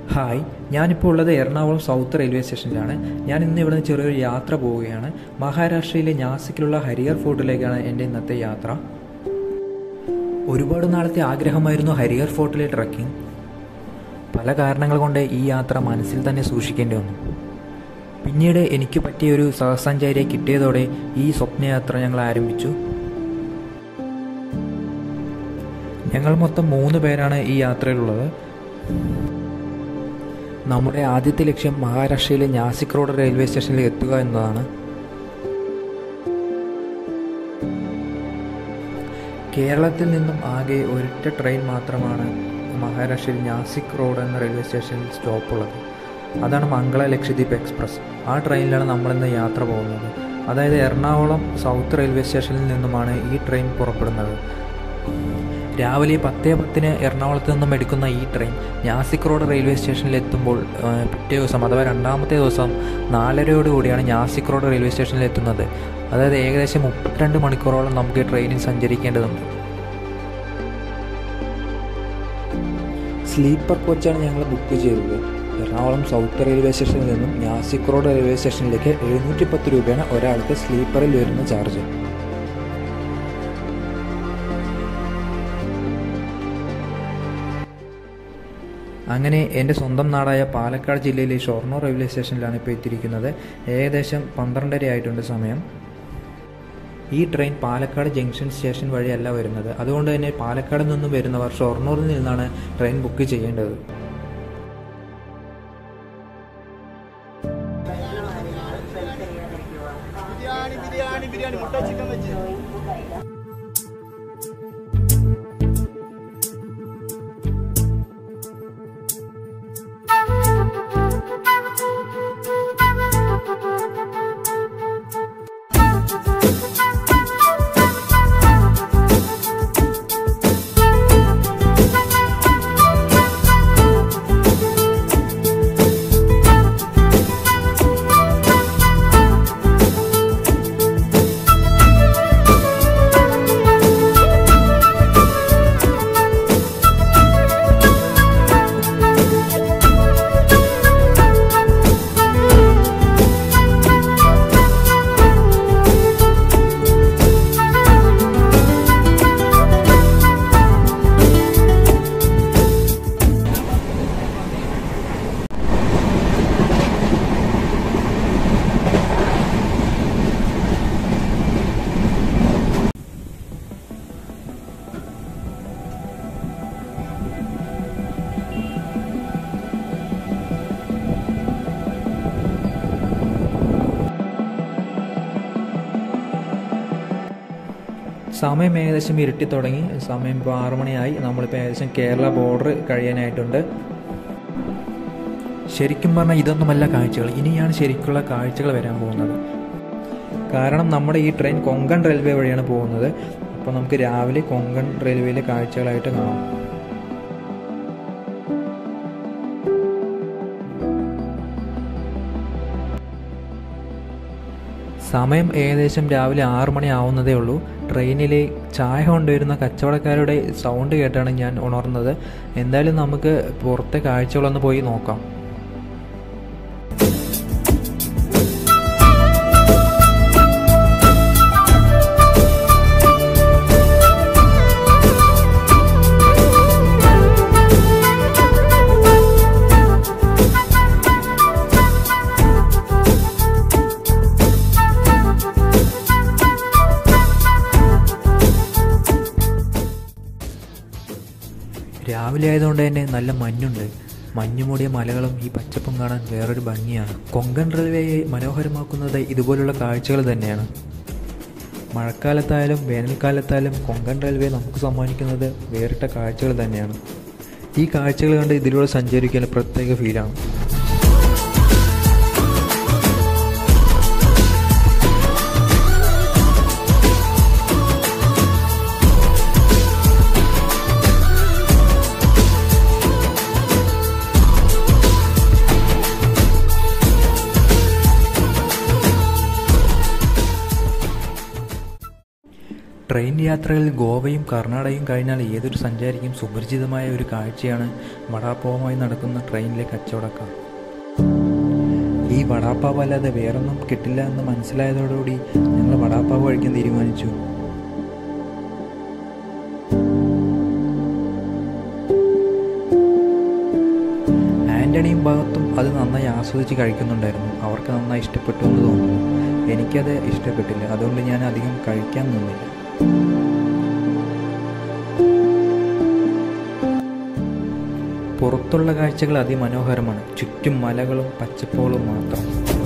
hi ഞാനിപ്പോൾ ഉള്ളത് Ernakulam south railway സ്റ്റേഷനിലാണ് ഞാൻ ഇന്ന് ഇവിടെ നിന്ന് ചെറിയൊരു യാത്ര പോവുകയാണ് മഹാരാഷ്ട്രയിലെ നാസിക്കിലുള്ള ഹരിയർ ഫോർട്ടിലേക്കാണ് എൻ്റെ ഇന്നത്തെ യാത്ര ഒരുപാട് നാളത്തെ ആഗ്രഹമായിരുന്നു ഹരിയർ ഫോർട്ടിലെ ട്രക്കിംഗ് പല കാരണങ്ങൾ കൊണ്ട് ഈ യാത്ര മനസ്സിൽ തന്നെ സൂക്ഷിക്കേണ്ടി വന്നു പിന്നീട് എനിക്ക് പറ്റിയ ഒരു സഹസഞ്ചാരിയെ കിട്ടിയതോടെ ഈ സ്വപ്നയാത്ര ഞങ്ങൾ ആരംഭിച്ചു ഞങ്ങൾ മൊത്തം മൂന്ന് പേരാണ് ഈ യാത്രയിലുള്ളത് നമ്മുടെ ആദ്യത്തെ ലക്ഷ്യം മഹാരാഷ്ട്രയിലെ നാസിക് റോഡ് റെയിൽവേ സ്റ്റേഷനിൽ എത്തുക എന്നതാണ് കേരളത്തിൽ നിന്നും ആകെ ഒരൊറ്റ ട്രെയിൻ മാത്രമാണ് മഹാരാഷ്ട്രയിൽ നാസിക് റോഡ് എന്ന റെയിൽവേ സ്റ്റേഷനിൽ സ്റ്റോപ്പുള്ളത് അതാണ് മംഗള ലക്ഷദ്വീപ് എക്സ്പ്രസ് ആ ട്രെയിനിലാണ് നമ്മളിന്ന് യാത്ര പോകുന്നത് അതായത് എറണാകുളം സൗത്ത് റെയിൽവേ സ്റ്റേഷനിൽ നിന്നുമാണ് ഈ ട്രെയിൻ പുറപ്പെടുന്നത് രാവിലെ പത്തേ പത്തിന് എറണാകുളത്ത് നിന്നും എടുക്കുന്ന ഈ ട്രെയിൻ നാസിക് റോഡ് റെയിൽവേ സ്റ്റേഷനിൽ എത്തുമ്പോൾ ആ, പിറ്റേ ദിവസം അഥവാ രണ്ടാമത്തെ ദിവസം നാലരയോടുകൂടിയാണ് നാസിക് റോഡ് റെയിൽവേ സ്റ്റേഷനിൽ എത്തുന്നത് അതായത് ഏകദേശം മുപ്പത്തിരണ്ട് മണിക്കൂറോളം നമുക്ക് ട്രെയിനിൽ സഞ്ചരിക്കേണ്ടതുണ്ട് സ്ലീപ്പർ കോച്ചാണ് ഞങ്ങൾ ബുക്ക് ചെയ്തത് എറണാകുളം സൗത്ത് റെയിൽവേ സ്റ്റേഷനിൽ നിന്നും നാസിക് റോഡ് റെയിൽവേ സ്റ്റേഷനിലേക്ക് എഴുന്നൂറ്റി പത്ത് രൂപയാണ് ഒരാൾക്ക് സ്ലീപ്പറിൽ വരുന്ന ചാർജ് അങ്ങനെ എൻ്റെ സ്വന്തം നാടായ പാലക്കാട് ജില്ലയിലെ ഷൊർണൂർ റെയിൽവേ സ്റ്റേഷനിലാണ് ഇപ്പോൾ എത്തിയിരിക്കുന്നത് ഏകദേശം പന്ത്രണ്ടര ആയിട്ടുണ്ട് സമയം ഈ ട്രെയിൻ പാലക്കാട് ജംഗ്ഷൻ സ്റ്റേഷൻ വഴിയല്ല വരുന്നത് അതുകൊണ്ട് തന്നെ പാലക്കാട് നിന്നും വരുന്നവർ ഷൊർണൂരിൽ നിന്നാണ് ട്രെയിൻ ബുക്ക് ചെയ്യേണ്ടത് बिर्याणी बिर्याणी बिर्याणी मोठा चिकन वेज സമയം ഏകദേശം ഇരുട്ടി തുടങ്ങി സമയം ഇപ്പോൾ ആറു മണിയായി നമ്മളിപ്പോൾ ഏകദേശം കേരള ബോർഡർ കഴിയാനായിട്ടുണ്ട് ശരിക്കും പറഞ്ഞാൽ ഇതൊന്നുമല്ല കാഴ്ചകൾ ഇനിയാണ് ശരിക്കുള്ള കാഴ്ചകൾ വരാൻ പോകുന്നത് കാരണം നമ്മുടെ ഈ ട്രെയിൻ കൊങ്കൺ റെയിൽവേ വഴിയാണ് പോകുന്നത് അപ്പോൾ നമുക്ക് രാവിലെ കൊങ്കൺ റെയിൽവേയിലെ കാഴ്ചകളായിട്ട് കാണാം സമയം ഏകദേശം രാവിലെ ആറു മണി ആവുന്നതേ ഉള്ളൂ ട്രെയിനിലെ ചായ കൊണ്ടുവരുന്ന കച്ചവടക്കാരുടെ സൗണ്ട് കേട്ടാണ് ഞാൻ ഉണർന്നത് എന്തായാലും നമുക്ക് പുറത്തെ കാഴ്ചകളൊന്ന് പോയി നോക്കാം രാവിലെ ആയതുകൊണ്ട് തന്നെ നല്ല മഞ്ഞുണ്ട് മഞ്ഞു മൂടിയ മലകളും ഈ പച്ചപ്പും കാണാൻ വേറൊരു ഭംഗിയാണ് കൊങ്കൺ റെയിൽവേയെ മനോഹരമാക്കുന്നത് ഇതുപോലുള്ള കാഴ്ചകൾ തന്നെയാണ് മഴക്കാലത്തായാലും വേനൽക്കാലത്തായാലും കൊങ്കൺ റെയിൽവേ നമുക്ക് സമ്മാനിക്കുന്നത് വേറിട്ട കാഴ്ചകൾ തന്നെയാണ് ഈ കാഴ്ചകൾ കണ്ട് ഇതിലൂടെ സഞ്ചരിക്കാൻ പ്രത്യേക ഫീലാണ് ട്രെയിൻ യാത്രയിൽ ഗോവയും കർണാടകയും കഴിഞ്ഞാൽ ഏതൊരു സഞ്ചാരിക്കും സുപരിചിതമായ ഒരു കാഴ്ചയാണ് വടാപ്പാവുമായി നടക്കുന്ന ട്രെയിനിലെ കച്ചവടക്കാർ ഈ വടാപ്പാവ് അല്ലാതെ വേറൊന്നും കിട്ടില്ല എന്ന് മനസ്സിലായതോടുകൂടി ഞങ്ങൾ വടാപ്പാവ് കഴിക്കാൻ തീരുമാനിച്ചു ആൻ്റണിയും ഭാഗത്തും അത് നന്നായി ആസ്വദിച്ച് കഴിക്കുന്നുണ്ടായിരുന്നു അവർക്ക് നന്നായി ഇഷ്ടപ്പെട്ടു എന്ന് തോന്നുന്നു എനിക്കത് ഇഷ്ടപ്പെട്ടില്ല അതുകൊണ്ട് ഞാൻ അധികം കഴിക്കാൻ നിന്നില്ല പുറത്തുള്ള കാഴ്ചകൾ അതിമനോഹരമാണ് ചുറ്റും മലകളും പച്ചപ്പുകളും മാത്രം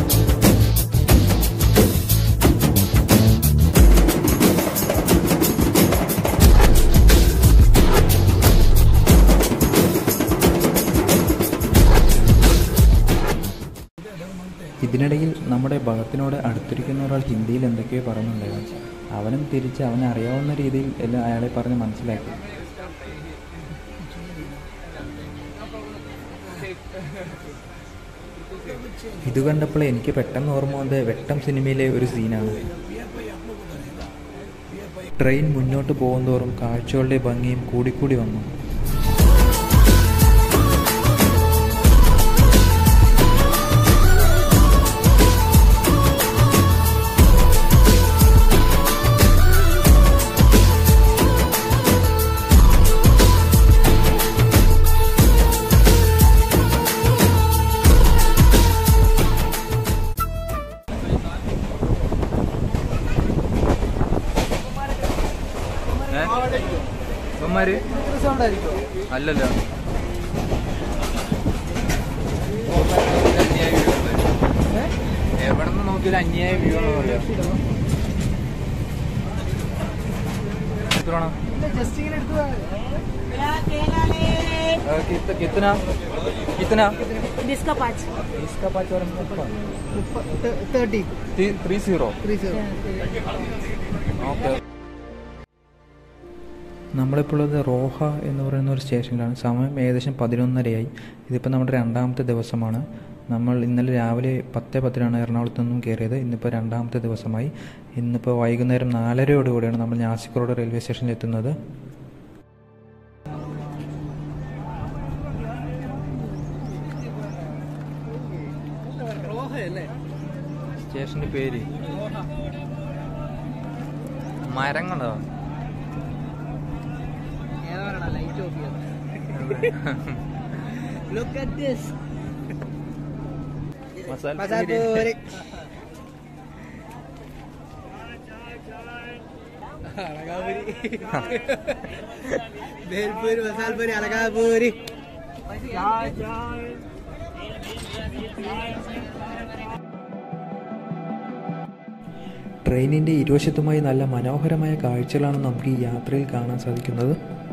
ഇതിനിടയിൽ നമ്മുടെ ഭഗത്തിനോട് അടുത്തിരിക്കുന്ന ഒരാൾ ഹിന്ദിയിൽ എന്തൊക്കെയോ പറയുന്നുണ്ടായിരുന്നു അവനും തിരിച്ച് അവന് അറിയാവുന്ന രീതിയിൽ എല്ലാം അയാളെ പറഞ്ഞ് മനസ്സിലാക്കി ഇത് കണ്ടപ്പോൾ എനിക്ക് പെട്ടെന്ന് ഓർമ്മ വന്നത് വെട്ടം സിനിമയിലെ ഒരു സീനാണ് ട്രെയിൻ മുന്നോട്ട് പോകുന്തോറും കാഴ്ചകളുടെ ഭംഗിയും കൂടിക്കൂടി വന്നു ഇവന്മാര് അല്ലല്ലോ എവിടെ നിന്ന് നോക്കിയാലും അന്യായ വ്യൂ എന്ന് പറയാം എത്ര വേണം अ, कित- कितना कितना इसका पाँच इसका पाँच और thirty three zero three zero okay നമ്മളിപ്പോൾ ഉള്ളത് റോഹ എന്ന് പറയുന്ന ഒരു സ്റ്റേഷനിലാണ് സമയം ഏകദേശം പതിനൊന്നരയായി ഇതിപ്പോൾ നമ്മുടെ രണ്ടാമത്തെ ദിവസമാണ് നമ്മൾ ഇന്നലെ രാവിലെ പത്ത് പത്തിനാണ് എറണാകുളത്ത് നിന്നും കയറിയത് ഇന്നിപ്പോൾ രണ്ടാമത്തെ ദിവസമായി ഇന്നിപ്പോൾ വൈകുന്നേരം നാലരയോടുകൂടിയാണ് നമ്മൾ നാസിക് റോഡ് റെയിൽവേ സ്റ്റേഷനിൽ എത്തുന്നത് സ്റ്റേഷൻ്റെ പേര് മരങ്ങളോ light off look at this masala puri അളകാപൂരി ബേൽപൂരി മസാലപൂരി അളകാപൂരി ട്രെയിനിൻ്റെ ഇരുവശത്തുമായി നല്ല മനോഹരമായ കാഴ്ചകളാണ് നമുക്ക് ഈ യാത്രയിൽ കാണാൻ സാധിക്കുന്നത്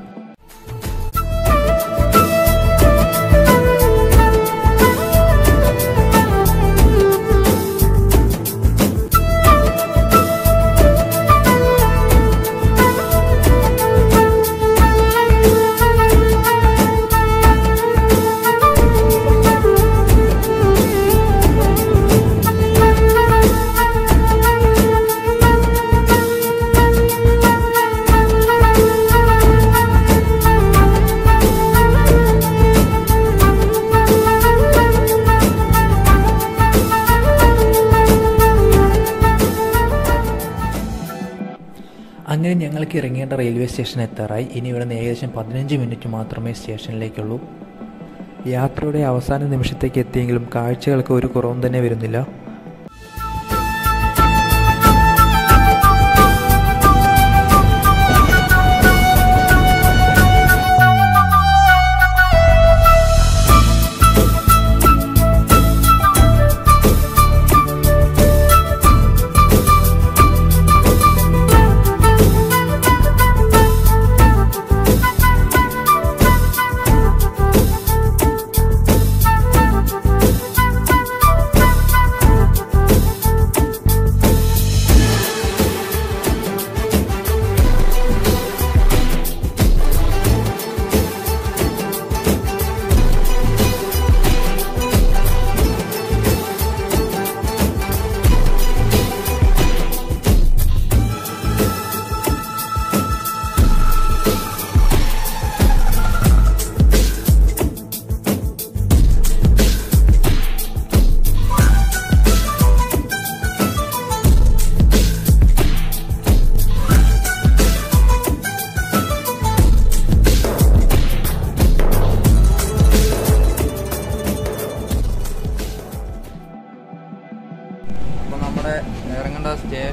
അങ്ങനെ ഞങ്ങൾക്ക് ഇറങ്ങേണ്ട റെയിൽവേ സ്റ്റേഷൻ എത്താറായി ഇനി ഇവിടെ നിന്ന് ഏകദേശം പതിനഞ്ച് മിനിറ്റ് മാത്രമേ സ്റ്റേഷനിലേക്കുള്ളൂ യാത്രയുടെ അവസാന നിമിഷത്തേക്ക് എത്തിയെങ്കിലും കാഴ്ചകൾക്ക് ഒരു കുറവും തന്നെ വരുന്നില്ല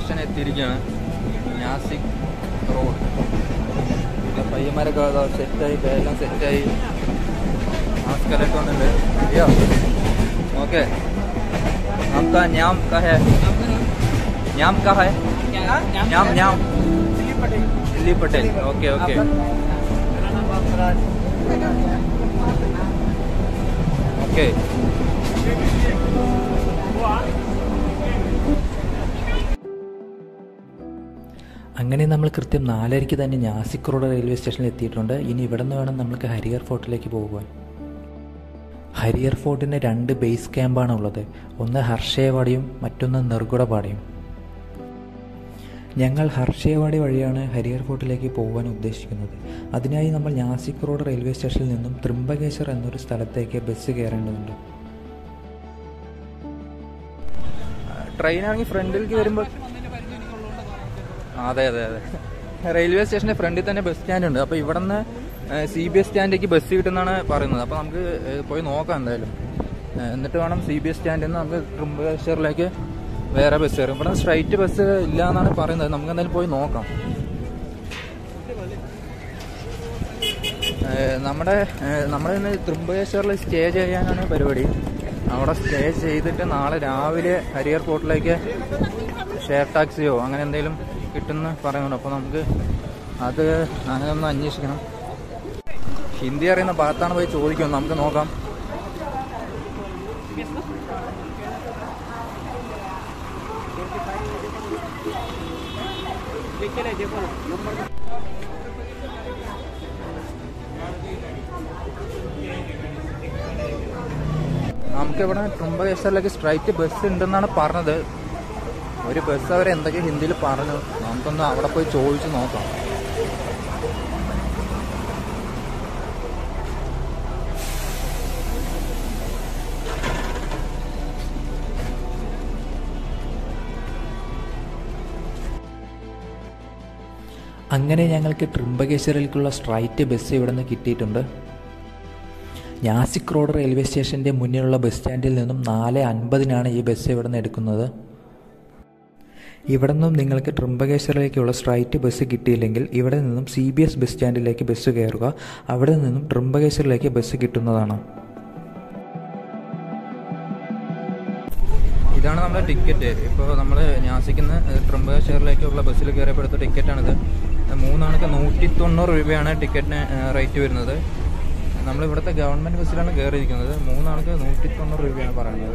സ്റ്റേഷൻ എത്തിയിരിക്കുകയാണ് നാസിക് റോഡ് ഇവിടെ പയ്യന്മാരൊക്കെ അതാ സെറ്റായി എല്ലാം സെറ്റായി മാസ്കെല്ലാം വന്നിട്ടുണ്ട് അയ്യോ ഓക്കെ आपका नाम का है नाम का है नाम नाम Delhi Patel okay okay okay അങ്ങനെ നമ്മൾ കൃത്യം നാലരയ്ക്ക് തന്നെ നാസിക് റോഡ് റെയിൽവേ സ്റ്റേഷനിൽ എത്തിയിട്ടുണ്ട് ഇനി ഇവിടെ നിന്ന് വേണം നമ്മൾക്ക് ഹരിയർ ഫോർട്ടിലേക്ക് പോകുവാൻ ഹരിയർ ഫോർട്ടിന് രണ്ട് ബേസ് ക്യാമ്പാണ് ഉള്ളത് ഒന്ന് ഹർഷയവാടിയും മറ്റൊന്ന് നെർഗുഡപാടിയും ഞങ്ങൾ ഹർഷയവാടി വഴിയാണ് ഹരിയർ ഫോർട്ടിലേക്ക് പോകാൻ ഉദ്ദേശിക്കുന്നത് അതിനായി നമ്മൾ നാസിക് റോഡ് റെയിൽവേ സ്റ്റേഷനിൽ നിന്നും ത്രിംബകേശ്വർ എന്നൊരു സ്ഥലത്തേക്ക് ബസ് കയറേണ്ടതുണ്ട് ട്രെയിൻ ഇറങ്ങി ഫ്രണ്ടിലേക്ക് വരുമ്പോൾ അതെ അതെ അതെ റെയിൽവേ സ്റ്റേഷന്റെ ഫ്രണ്ടിൽ തന്നെ ബസ് സ്റ്റാൻഡ് ഉണ്ട് അപ്പോൾ ഇവിടെ നിന്ന് സി ബി എസ് സ്റ്റാൻഡിലേക്ക് ബസ് കിട്ടുമെന്നാണ് പറയുന്നത് അപ്പോൾ നമുക്ക് ഏഹ്, പോയി നോക്കാം എന്തായാലും ഏഹ്, എന്നിട്ട് വേണം സി ബി എസ് സ്റ്റാൻഡിൽ നിന്ന് നമുക്ക് ട്രിംബേശ്വറിലേക്ക് വേറെ ബസ് കയറും ഇവിടെ സ്ട്രൈറ്റ് ബസ് ഇല്ല എന്നാണ് പറയുന്നത് നമുക്ക് എന്തായാലും പോയി നോക്കാം ഏഹ്, നമ്മുടെ ഏഹ്, നമ്മുടെ ഇന്ന് തൃമ്പകേശ്വറിൽ സ്റ്റേ ചെയ്യാനാണ് പരിപാടി അവിടെ സ്റ്റേ ചെയ്തിട്ട് നാളെ രാവിലെ ഹരിയർ പോർട്ടിലേക്ക് ഷെയർ ടാക്സിയോ അങ്ങനെ എന്തെങ്കിലും കിട്ടുമെന്ന് പറയുന്നുണ്ട് അപ്പോൾ നമുക്ക് അത് അങ്ങനെ ഒന്ന് അന്വേഷിക്കണം ഹിന്ദി അറിയുന്ന ഭാഗത്താണ് പോയി ചോദിക്കും നമുക്ക് നോക്കാം നമുക്കിവിടെ ട്രിംബകേശ്വറിലേക്ക് സ്ട്രൈറ്റ് ബസ് ഉണ്ടെന്നാണ് പറഞ്ഞത് ഒരു ബസ് അവർ എന്തൊക്കെ ഹിന്ദിയിൽ പറഞ്ഞു നമുക്കൊന്ന് അവിടെ പോയി ചോദിച്ചു നോക്കാം അങ്ങനെ ഞങ്ങൾക്ക് ട്രിംബകേശ്വറിലേക്കുള്ള സ്ട്രൈറ്റ് ബസ് ഇവിടെ നിന്ന് കിട്ടിയിട്ടുണ്ട് നാസിക് റോഡ് റെയിൽവേ സ്റ്റേഷൻ്റെ മുന്നിലുള്ള ബസ് സ്റ്റാൻഡിൽ നിന്നും നാല് അൻപതിനാണ് ഈ ബസ് ഇവിടെ നിന്ന് എടുക്കുന്നത് ഇവിടെ നിന്നും നിങ്ങൾക്ക് ട്രിംബകേശ്വറിലേക്കുള്ള സ്ട്രൈറ്റ് ബസ് കിട്ടിയില്ലെങ്കിൽ ഇവിടെ നിന്നും സി ബി എസ് ബസ് സ്റ്റാൻഡിലേക്ക് ബസ് കയറുക അവിടെ നിന്നും ട്രിംബകേശ്വറിലേക്ക് ബസ് കിട്ടുന്നതാണ് ഇതാണ് നമ്മുടെ ടിക്കറ്റ് ഇപ്പോൾ നമ്മൾ ഞാസിക്കുന്ന ട്രിംബകേശ്വറിലേക്കുള്ള ബസ്സിൽ കയറിയപ്പോൾ എടുത്ത ടിക്കറ്റാണിത് മൂന്നാൾക്ക് നൂറ്റി തൊണ്ണൂറ് രൂപയാണ് ടിക്കറ്റിന് റേറ്റ് വരുന്നത് നമ്മൾ ഇവിടുത്തെ ഗവൺമെൻറ് ബസ്സിലാണ് കയറിയിരിക്കുന്നത് മൂന്നാൾക്ക് നൂറ്റി തൊണ്ണൂറ് രൂപയാണ് പറയുന്നത്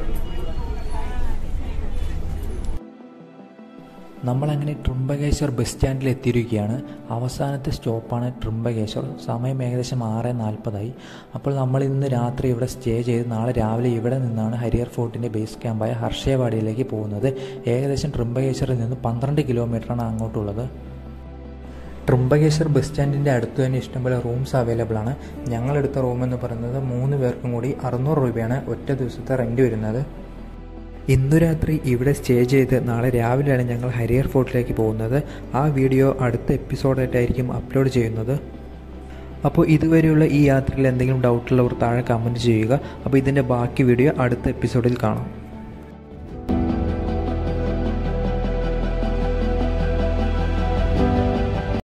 നമ്മളങ്ങനെ ട്രിംബകേശ്വർ ബസ് സ്റ്റാൻഡിൽ എത്തിയിരിക്കുകയാണ് അവസാനത്തെ സ്റ്റോപ്പാണ് ട്രിംബകേശ്വർ സമയം ഏകദേശം ആറ് നാൽപ്പതായി അപ്പോൾ നമ്മൾ ഇന്ന് രാത്രി ഇവിടെ സ്റ്റേ ചെയ്ത് നാളെ രാവിലെ ഇവിടെ നിന്നാണ് ഹരിയർ ഫോർട്ടിൻ്റെ ബേസ് ക്യാമ്പായ ഹർഷയവാടിയിലേക്ക് പോകുന്നത് ഏകദേശം ട്രിംബകേശ്വറിൽ നിന്ന് പന്ത്രണ്ട് കിലോമീറ്ററാണ് അങ്ങോട്ടുള്ളത് ട്രിംബകേശ്വർ ബസ് സ്റ്റാൻഡിൻ്റെ അടുത്ത് തന്നെ ഇഷ്ടംപോലെ റൂംസ് അവൈലബിൾ ആണ് ഞങ്ങളെടുത്ത റൂം എന്ന് പറയുന്നത് മൂന്ന് പേർക്കും കൂടി അറുന്നൂറ് രൂപയാണ് ഒറ്റ ദിവസത്തെ റെൻറ്റ് വരുന്നത് ഇന്നു രാത്രി ഇവിടെ സ്റ്റേ ചെയ്ത് നാളെ രാവിലെയാണ് ഞങ്ങൾ ഹരിയർ ഫോർട്ടിലേക്ക് പോകുന്നത് ആ വീഡിയോ അടുത്ത എപ്പിസോഡായിട്ടായിരിക്കും അപ്ലോഡ് ചെയ്യുന്നത് അപ്പോൾ ഇതുവരെയുള്ള ഈ യാത്രയിൽ എന്തെങ്കിലും ഡൗട്ടുള്ളവർ താഴെ കമൻറ്റ് ചെയ്യുക അപ്പോൾ ഇതിൻ്റെ ബാക്കി വീഡിയോ അടുത്ത എപ്പിസോഡിൽ കാണാം